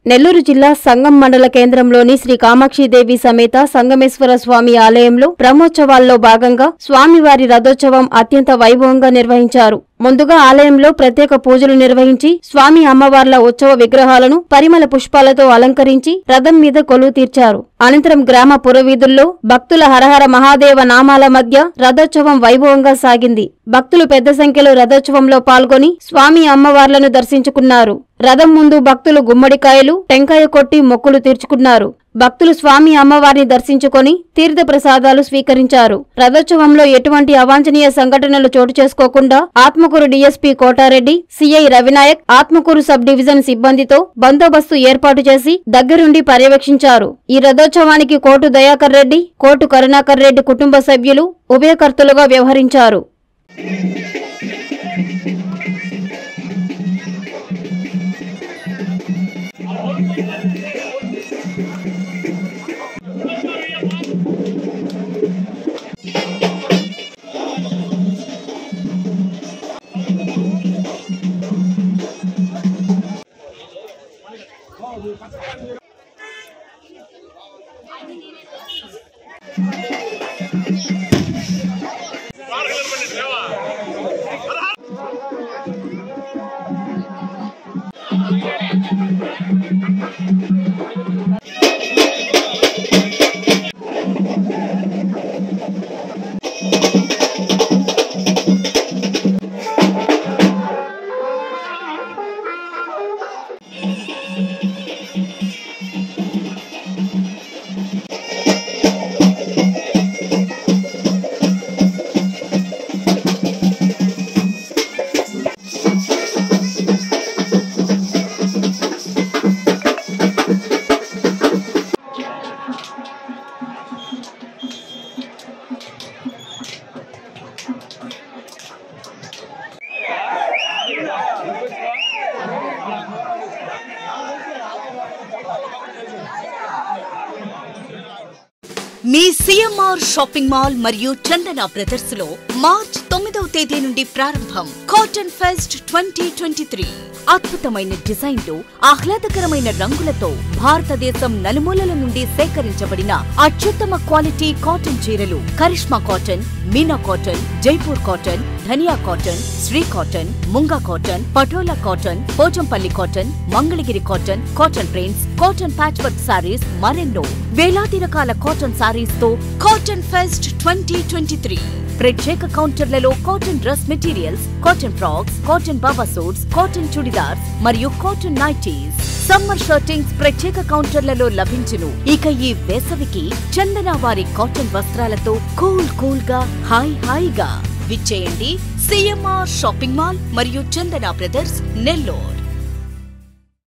నెల్లూరు జిల్లా సంగం మండల కేంద్రంలోని శ్రీ కామాక్షిదేవి సమేత సంగమేశ్వర స్వామి ఆలయంలో బ్రహ్మోత్సవాల్లో భాగంగా స్వామివారి రథోత్సవం అత్యంత వైభవంగా నిర్వహించారు ముందుగా ఆలయంలో ప్రత్యేక పూజలు నిర్వహించి స్వామి అమ్మవార్ల ఉత్సవ విగ్రహాలను పరిమళ పుష్పాలతో అలంకరించి రథం మీద కొలువు తీర్చారు అనంతరం గ్రామ పురవీధుల్లో భక్తుల హరహర మహాదేవ నామాల మధ్య రథోత్సవం వైభవంగా సాగింది భక్తులు పెద్ద సంఖ్యలో రథోత్సవంలో పాల్గొని స్వామి అమ్మవార్లను దర్శించుకున్నారు రథం ముందు భక్తులు గుమ్మడికాయలు టెంకాయ కొట్టి మొక్కులు తీర్చుకున్నారు భక్తులు స్వామి అమ్మవారిని దర్శించుకొని తీర్థ ప్రసాదాలు స్వీకరించారు రథోత్సవంలో ఎటువంటి అవాంఛనీయ సంఘటనలు చోటు చేసుకోకుండా Atmakur DSP Kotareddy CI Ravinayak Atmakur sub division సిబ్బందితో బందోబస్తు ఏర్పాటు చేసి దగ్గరుండి పర్యవేక్షించారు ఈ రథోత్సవానికి కోటు దయాకర్ రెడ్డి కోటు కరుణాకర్ రెడ్డి కుటుంబ సభ్యులు ఉభయకర్తలుగా వ్యవహరించారు మీ సిఎంఆర్ షాపింగ్ మాల్ మరియు చందన బ్రదర్స్ లో మార్చ్ తొమ్మిదవ తేదీ నుండి ప్రారంభం cotton fest twenty twenty three అద్భుతమైన డిజైన్లు ఆహ్లాదకరమైన రంగులతో భారతదేశం నలుమూలల నుండి సేకరించబడిన అత్యుత్తమ క్వాలిటీ కాటన్ చీరలు Karishma cotton Meena cotton Jaipur cotton Dhaniya cotton Shri cotton Munga cotton Patola cotton Pochampally cotton Mangalagiri cotton cotton prints cotton patch work sarees మరెన్నో వేలాది రకాల కాటన్ సారీస్ తో cotton fest twenty twenty three ప్రత్యేక కౌంటర్లలో cotton dress materials cotton frocks cotton baba suits cotton churidars మరియు cotton nighties summer shirtings ప్రత్యేక కౌంటర్లలో లభించును ఇక ఈ వేసవికి చందన వారి కాటన్ వస్త్రాలతో కూల్ కూల్ గా హాయ్ హాయిగా విచ్చేయండి సిఎంఆర్ షాపింగ్ మాల్ మరియు చందన బ్రదర్స్ నెల్లూరు